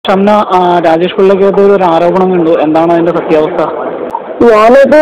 ഷംന ആ, രാജേഷ് പിള്ളയ്ക്കെതിരെ ഒരു ആരോപണം കണ്ടു എന്താണ് അതിന്റെ സത്യാവസ്ഥ ഞാനത്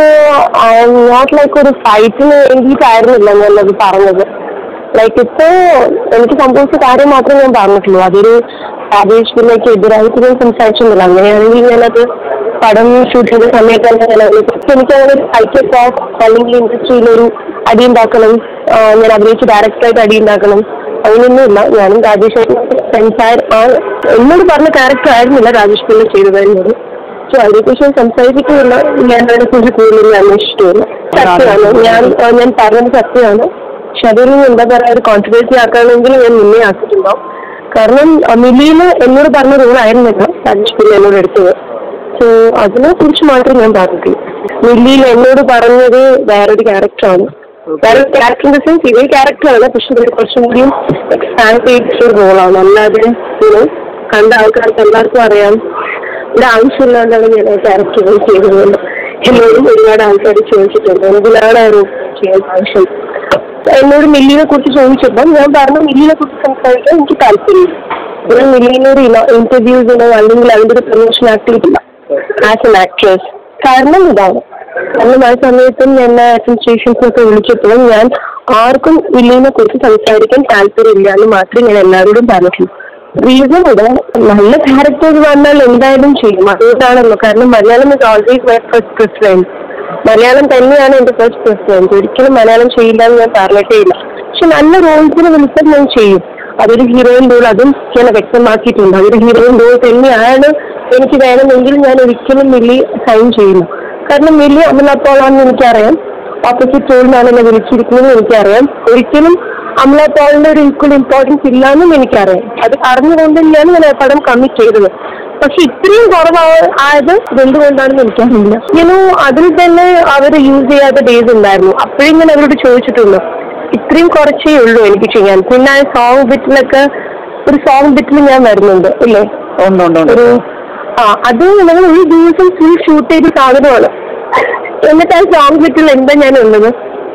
നോട്ട് ലൈക്ക് ഒരു ഫൈറ്റിന് വേണ്ടിയിട്ടായിരുന്നില്ല ഞാനത് പറഞ്ഞത് ലൈക്ക് ഇപ്പോ എനിക്ക് സംഭവിച്ച കാര്യം മാത്രമേ ഞാൻ പറഞ്ഞിട്ടുള്ളൂ അതൊരു രാജേഷ് പിള്ളയ്ക്ക് എതിരായിട്ട് ഞാൻ സംസാരിച്ചിട്ടില്ല അങ്ങനെയാണെങ്കിൽ ഞാനത് പടം ഷൂട്ട് ചെയ്ത സമയത്ത് തന്നെ ഞാൻ അതിനെ കുറിച്ച് എനിക്ക് അങ്ങനെ ഒരു ഫൈറ്റ് ഓഫ് അല്ലെങ്കിൽ ഇൻഡസ്ട്രിയിൽ ഒരു അടി ഉണ്ടാക്കണം ആ, ഞാൻ അഭിനയിച്ച് ഡയറക്ടറായിട്ട് അടി ഉണ്ടാക്കണം അങ്ങനെയൊന്നുമില്ല ഞാനും രാജേഷ് ഫ്രണ്ട്സ് ആണ് എന്നോട് പറഞ്ഞ ക്യാരക്ടർ ആയിരുന്നില്ല രാജേഷ് പിള്ള ചെയ്തതായിരുന്നത് സോ അതിനെക്കുറിച്ച് ഞാൻ സംസാരിക്കുന്നില്ല ഞാൻ അതിനെ കുറിച്ച് കൂടുതൽ അന്വേഷിച്ചിട്ടില്ല സത്യമാണ് ഞാൻ ആ, ഞാൻ പറഞ്ഞത് സത്യമാണ് പക്ഷെ അതൊരു എന്താ പറയാ ഒരു കോൺട്രവേഴ്സി ആക്കുകയാണെങ്കിൽ ഞാൻ മുന്നേ ആക്കിയിട്ടുണ്ടാവും കാരണം മിലിയില് എന്നോട് പറഞ്ഞ റോൾ ആയിരുന്നില്ല രാജേഷ് പിള്ള എന്നോട് എടുത്തത് സോ അതിനെ കുറിച്ച് മാത്രമേ ഞാൻ പറഞ്ഞിട്ടുള്ളൂ മില്ലിയിൽ എന്നോട് പറഞ്ഞത് വേറൊരു ക്യാരക്ടറാണ് വേറൊരു ക്യാരക്ടർ ഇൻ ദ സെൻസ് ഇതേ ക്യാരക്ടറാണ് പക്ഷെ ഇതൊരു കുറച്ചും കൂടിയും എക്സ്പാൻഡ് ചെയ്തിട്ടൊരു റോളാണ് അല്ലാതെ you know, കണ്ട ആൾക്കാർക്ക് എല്ലാവർക്കും അറിയാം ഒരു ആവശ്യമില്ലാണ്ടാണ് ഞാൻ ആ ക്യാരക്ടർ ചെയ്തത് എന്നോടും ഒരുപാട് ആൾക്കാർ ചോദിച്ചിട്ടുണ്ട് എന്തിനാണ് ആ റോൾ ചെയ്യാൻ ആവശ്യം എന്നോട് മില്ലിനെ കുറിച്ച് ചോദിച്ചപ്പോൾ ഞാൻ പറഞ്ഞു മില്ലിനെ കുറിച്ച് സംസാരിക്കാൻ എനിക്ക് താല്പര്യം ഞാൻ മില്ലിനെ ഒരു ഇന്റർവ്യൂസിനോ അല്ലെങ്കിൽ അതിന്റെ ഒരു പ്രൊമോഷൻ ആക്കിയിട്ടില്ല ആസ് എൻ ആക്ട്രസ് കാരണം ഇതാണ് കാരണം ആ സമയത്തും എന്നെ അസോസിയേഷൻസ് ഒക്കെ വിളിച്ചപ്പോഴും ഞാൻ ആർക്കും മില്ലിനെ കുറിച്ച് സംസാരിക്കാൻ താല്പര്യമില്ല എന്ന് മാത്രമേ ഞാൻ എല്ലാവരോടും പറഞ്ഞിട്ടുള്ളൂ റീസൺ ഇതാണ് നല്ല ക്യാരക്ടേഴ്സ് വന്നാൽ എന്തായാലും ചെയ്യും അതുകൊണ്ടാണല്ലോ കാരണം Malayalam is always my first preference Malayalam തന്നെയാണ് എന്റെ ഫസ്റ്റ് പ്രിഫറൻസ് ഒരിക്കലും മലയാളം ചെയ്യില്ല എന്ന് ഞാൻ പറഞ്ഞിട്ടേ ഇല്ല പക്ഷെ നല്ല റോൾസിന് വിളിച്ചാൽ ഞാൻ ചെയ്യും അതൊരു ഹീറോയിൻ റോൾ അതും ഞാൻ വ്യക്തമാക്കിയിട്ടുണ്ട് അതൊരു ഹീറോയിൻ റോൾ തന്നെയാണ് എനിക്ക് വേണമെങ്കിൽ ഞാൻ ഒരിക്കലും മില്ലി സൈൻ ചെയ്യുന്നു കാരണം മില്ലി അമലപ്പോളാണെന്ന് എനിക്കറിയാം ഓപ്പോസിറ്റ് റോളിനാണ് എന്നെ വിളിച്ചിരിക്കുന്നത് എനിക്കറിയാം ഒരിക്കലും അമല പോളിന്റെ ഒരു ഈക്വൽ ഇമ്പോർട്ടൻസ് ഇല്ലാന്നും എനിക്കറിയാം അത് അറിഞ്ഞുകൊണ്ട് തന്നെയാണ് ഞാൻ ആ പടം കമ്മിറ്റ് ചെയ്തത് പക്ഷെ ഇത്രയും കുറവായത് എന്തുകൊണ്ടാണെന്ന് എനിക്കറിയില്ല യുനോ അതിൽ തന്നെ അവർ യൂസ് ചെയ്യാത്ത ഡേയ്സ് ഉണ്ടായിരുന്നു അപ്പോഴും ഞാൻ അവരോട് ചോദിച്ചിട്ടുണ്ട് ഇത്രയും കുറച്ചേ ഉള്ളൂ എനിക്ക് ചെയ്യാൻ പിന്നെ സോങ് ബിറ്റിലൊക്കെ ഒരു സോങ് ബിറ്റിൽ ഞാൻ വരുന്നുണ്ട് ഇല്ലേ ഉണ്ട് ഉണ്ട് ഉണ്ട് ഒരു ആ അത് നമ്മൾ ഒരു ദിവസം ഫുൾ ഷൂട്ട് ചെയ്ത സാധനമാണ് എന്നിട്ട് ആ സോങ് ബിറ്റിൽ എന്താ ഞാൻ ഉള്ളത്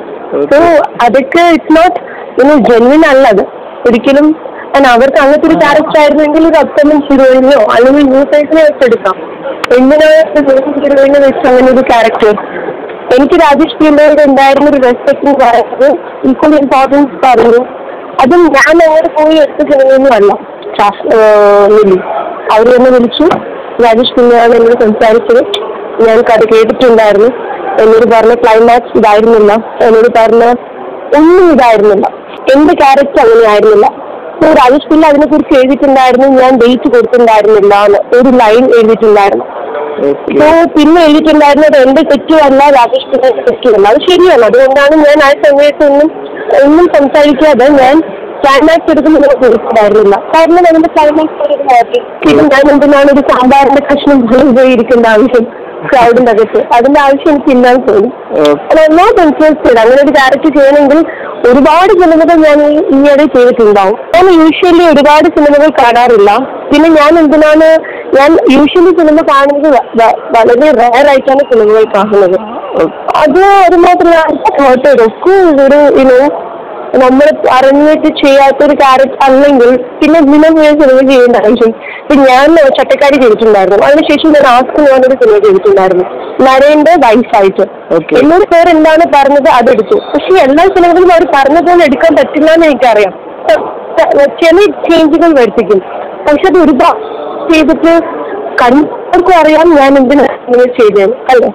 സോ അതൊക്കെ ഇറ്റ്സ് നോട്ട് ഇനി ജെന്വിൻ അല്ല അത് ഒരിക്കലും and അവർക്ക് അങ്ങനത്തെ ഒരു ക്യാരക്ടർ ആയിരുന്നെങ്കിൽ ഒരു അപ്കമിങ് ഹീറോയിനോ അല്ലെങ്കിൽ ന്യൂ സൈസിനെ വെച്ചെടുക്കാം എന്തിനാണ് ന്യൂ ഹീറോയിനെ വെച്ച് അങ്ങനെ ഒരു ക്യാരക്ടർ എനിക്ക് രാജേഷ് പിള്ളയോട് ഉണ്ടായിരുന്ന ഒരു റെസ്പെക്ട് എന്ന് പറയുന്നത് ഈക്വൽ ഇമ്പോർട്ടൻസ് പറഞ്ഞു അതും ഞാൻ അങ്ങനെ പോയി എടുത്ത സിനിമയൊന്നും അല്ല ലിലി അവർ എന്നെ വിളിച്ചു രാജേഷ് പിള്ളയാണ് എന്നോട് സംസാരിച്ചത് ഞാൻ കഥ കേട്ടിട്ടുണ്ടായിരുന്നു എന്നോട് പറഞ്ഞ ക്ലൈമാക്സ് ഇതായിരുന്നില്ല എന്നോട് പറഞ്ഞ ഒന്നും ഇതായിരുന്നില്ല എന്റെ ക്യാരക്ടർ അങ്ങനെ ആയിരുന്നില്ല സോ രാജേഷ് പിള്ള അതിനെ കുറിച്ച് എഴുതിയിട്ടുണ്ടായിരുന്നു ഞാൻ ഡേറ്റ് കൊടുത്തിട്ടുണ്ടായിരുന്നില്ല എന്ന് ഒരു ലൈൻ എഴുതിയിട്ടുണ്ടായിരുന്നു സോ പിന്നെ എഴുതിയിട്ടുണ്ടായിരുന്നത് എന്റെ തെറ്റുമല്ല രാജേഷ് പിള്ളയുടെ തെറ്റുമല്ല അത് ശരിയല്ല അതുകൊണ്ടാണ് ഞാൻ ആ സമയത്ത് ഒന്നും ഒന്നും സംസാരിക്കാതെ ഞാൻ ക്ലൈമാക്സ് എടുക്കുമ്പോൾ എനിക്ക് കൊടുത്തിട്ടുണ്ടായിരുന്നില്ല കാരണം അതിന്റെ ക്ലൈമാക്സ് ഒരു മാറ്റി പിന്നെ ഞാൻ എന്തിനാണ് ഒരു സാമ്പാറിന്റെ കഷ്ണം പോലെ പോയി ഇരിക്കേണ്ട ആവശ്യം ക്രൗഡിന്റെ അകത്ത് അതിന്റെ ആവശ്യം എനിക്ക് ഇല്ലാന്ന് തോന്നി നോട്ട് ഇൻട്രസ്റ്റഡ് അങ്ങനെ ഒരു ക്യാരക്ടർ ചെയ്യണമെങ്കിൽ ഒരുപാട് സിനിമകൾ ഞാൻ ഈ- ഈയിടെ ചെയ്തിട്ടുണ്ടാവും ഞാൻ യൂഷ്വലി ഒരുപാട് സിനിമകൾ കാണാറില്ല പിന്നെ ഞാൻ എന്തിനാണ് ഞാൻ യൂഷ്വലി സിനിമ കാണുന്നത് വ- വ- വളരെ റയർ ആയിട്ടാണ് സിനിമകൾ കാണുന്നത് അത് അത് മാത്രമല്ല തോട്ട് ഒക്കെ ഒരു ഇനോ നമ്മൾ അറിഞ്ഞിട്ട് ചെയ്യാത്തൊരു ക്യാരക്ടർ അല്ലെങ്കിൽ പിന്നെ ദിനം ഞാൻ സിനിമ ചെയ്യേണ്ട ആവശ്യം ഇപ്പൊ ഞാൻ ചട്ടക്കാരി ചെയ്തിട്ടുണ്ടായിരുന്നു അതിനുശേഷം ഞാൻ ആസ്ക് ഞാനൊരു സിനിമ ചെയ്തിട്ടുണ്ടായിരുന്നു നരേന്റെ വയസ്സായിട്ട് Okay. എന്നോട് പേർ എന്താണ് പറഞ്ഞത് അതെടുത്തു പക്ഷെ എല്ലാ സിനിമകളും അവർ പറഞ്ഞ പോലെ എടുക്കാൻ പറ്റില്ല എന്ന് എനിക്കറിയാം ച- ചില ചേഞ്ചുകൾ വരുത്തിക്കും പക്ഷെ അത് ഒരുപാട് ചെയ്തിട്ട് കണ്ടവർക്കും അറിയാം ഞാൻ എന്തിനാ ഇങ്ങനെ ചെയ്തത് അല്ലേ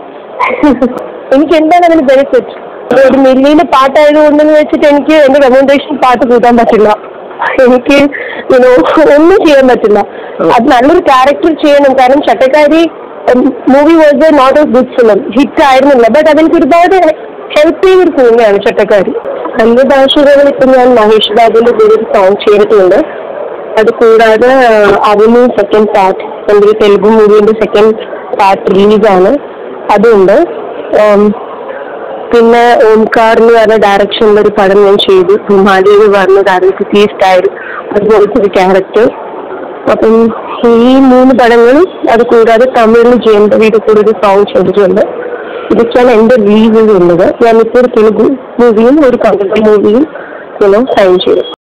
എനിക്ക് എന്താണ് അതിന് ബെനിഫിറ്റ് ഒരു മില്ലിയിലെ പാട്ടായതുകൊണ്ടെന്ന് വെച്ചിട്ട് എനിക്ക് എന്റെ റെമൻഡേഷൻ പാട്ട് കൂട്ടാൻ പറ്റില്ല എനിക്ക് യുനോ ഒന്നും ചെയ്യാൻ പറ്റില്ല അത് നല്ലൊരു ക്യാരക്ടർ ചെയ്യണം കാരണം Chattakkari movie was not a good film hit ആയിരുന്നില്ല ബട്ട് അതെനിക്ക് ഒരുപാട് ഹെൽപ്പ് ചെയ്തൊരു സിനിമയാണ് ചട്ടക്കാരി അന്യഭാഷകളിൽ ഇപ്പം ഞാൻ മഹേഷ് ബാബുവിന്റെ കൂടെ ഒരു സോങ് ചെയ്തിട്ടുണ്ട് അത് കൂടാതെ അവന് സെക്കൻഡ് പാർട്ട് എൻ്റെ ഒരു തെലുഗു മൂവിന്റെ സെക്കൻഡ് പാർട്ട് റിലീസാണ് അതുണ്ട് ഉം, പിന്നെ ഓംകാർ എന്ന് പറഞ്ഞ ഡയറക്ഷനിൽ ഒരു പടം ഞാൻ ചെയ്തു ഹിമാലയിൽ പറഞ്ഞ ഡയറക്ടർ തീ സ്റ്റൈൽ അതുപോലത്തെ ഒരു ക്യാരക്ടർ അപ്പം ഈ മൂന്ന് പടങ്ങളും അത് കൂടാതെ തമിഴിൽ ജയന്തവിയുടെ കൂടെ ഒരു സോങ് ചെയ്തിട്ടുണ്ട് ഇതൊക്കെയാണ് എൻ്റെ റിലീസസ് ഉള്ളത് ഞാനിപ്പോൾ ഒരു തെലുഗു മൂവിയും ഒരു കന്നഡ മൂവിയും സൈൻ ചെയ്തു